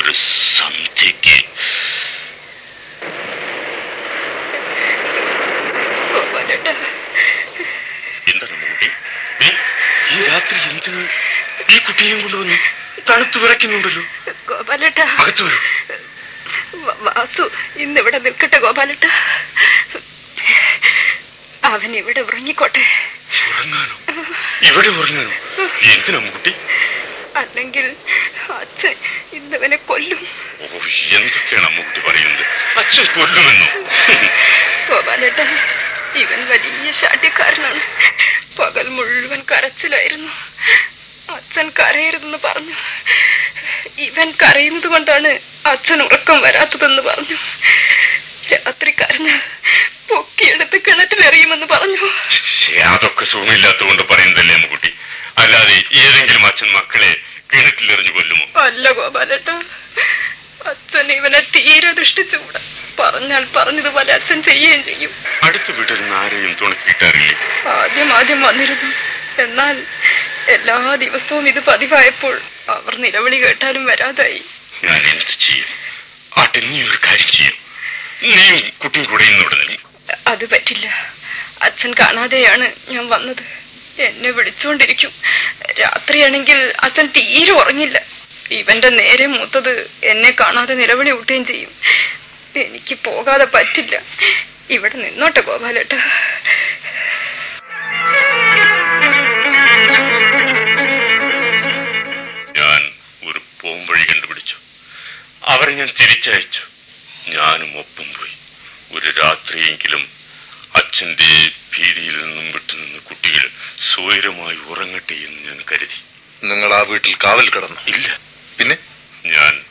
ഒരു സന്ധ്യയ്ക്ക് ഗോപാലേട്ടാ എന്താണ് അമ്മുകുട്ടി ഏ? ഈ രാത്രി എന്തിന് ഈ കുട്ടിയെയും കൊണ്ടുവന്നു തണുത്തു വിറയ്ക്കുന്നുണ്ടല്ലോ ഗോപാലേട്ടാ അകത്തു വരൂ വ- വാസു ഇന്നിവിടെ നിൽക്കട്ടെ ഗോപാലേട്ട അവൻ ഇവിടെ ഉറങ്ങിക്കോട്ടെ ഉറങ്ങാനോ ഇവിടെ ഉറങ്ങാനോ എന്തിനാ അമ്മുകുട്ടി അല്ലെങ്കിൽ അച്ഛൻ ഇന്നവനെ കൊല്ലും ഓ എന്തൊക്കെയാണ് അമ്മുകുട്ടി പറയുന്നത് അച്ഛൻ കൊല്ലുമെന്നോ ഗോപാലേട്ട ഇവൻ വലിയ ശാഠ്യക്കാരനാണ് പകൽ മുഴുവൻ കരച്ചിലായിരുന്നു അച്ഛൻ കരയരുതെന്ന് പറഞ്ഞു ഇവൻ കരയുന്നത് കൊണ്ടാണ് അച്ഛൻ ഉറക്കം വരാത്തതെന്ന് പറഞ്ഞു രാത്രി കരഞ്ഞ് പൊക്കിയെടുത്ത് കിണറ്റിലെറിയുമെന്ന് പറഞ്ഞു ഛേ, അതൊക്കെ സുഖമില്ലാത്തതുകൊണ്ട് പറയുന്നതല്ലേ അമ്മുകുട്ടി അല്ലാതെ ഏതെങ്കിലും അച്ഛൻ മക്കളെ കിണറ്റിലെറിഞ്ഞു കൊല്ലുമോ അല്ല ഗോപാലേട്ട അച്ഛൻ ഇവനെ തീരെ ദുഷ്ടിച്ചുകൂടാ പറഞ്ഞാൽ പറഞ്ഞതുപോലെ അച്ഛൻ ചെയ്യുകയും ചെയ്യും അടുത്ത വീട്ടിൽ നിന്ന് ആരെയും തുണക്കിയിട്ടാറില്ലേ ആദ്യം ആദ്യം വന്നിരുന്നു എന്നാൽ എല്ലാ ദിവസവും ഇത് പതിവായപ്പോൾ അവർ നിലവിളി കേട്ടാലും വരാതായി ഞാൻ എന്ത് ചെയ്യും ആട്ടെ നീ ഒരു കാര്യം ചെയ്യും നീയും കുട്ടിയും കൂടെ ഇന്ന് ഇവിടെ നിൽക്കും അത് പറ്റില്ല അച്ഛൻ കാണാതെയാണ് ഞാൻ വന്നത് എന്നെ വിളിച്ചുകൊണ്ടിരിക്കും രാത്രിയാണെങ്കിൽ അച്ഛൻ തീരെ ഉറങ്ങില്ല ഇവന്റെ നേരെ മൂത്തത് എന്നെ കാണാതെ നിലവിളി ഊട്ടുകയും ചെയ്യും എനിക്ക് പോകാതെ പറ്റില്ല ഇവിടെ നിന്നോട്ടെ ഗോപാലേട്ട ഞാൻ ഒരു പോംവഴി കണ്ടുപിടിച്ചു അവരെ ഞാൻ തിരിച്ചയച്ചു ഞാനും ഒപ്പം പോയി ഒരു രാത്രിയെങ്കിലും അച്ഛന്റെ ഭീതിയിൽ നിന്നും വിട്ടുനിന്ന് കുട്ടികൾ സ്വൈരമായി ഉറങ്ങട്ടെ എന്ന് ഞാൻ കരുതി നിങ്ങൾ ആ വീട്ടിൽ കാവൽ കിടന്നു ഇല്ല പിന്നെ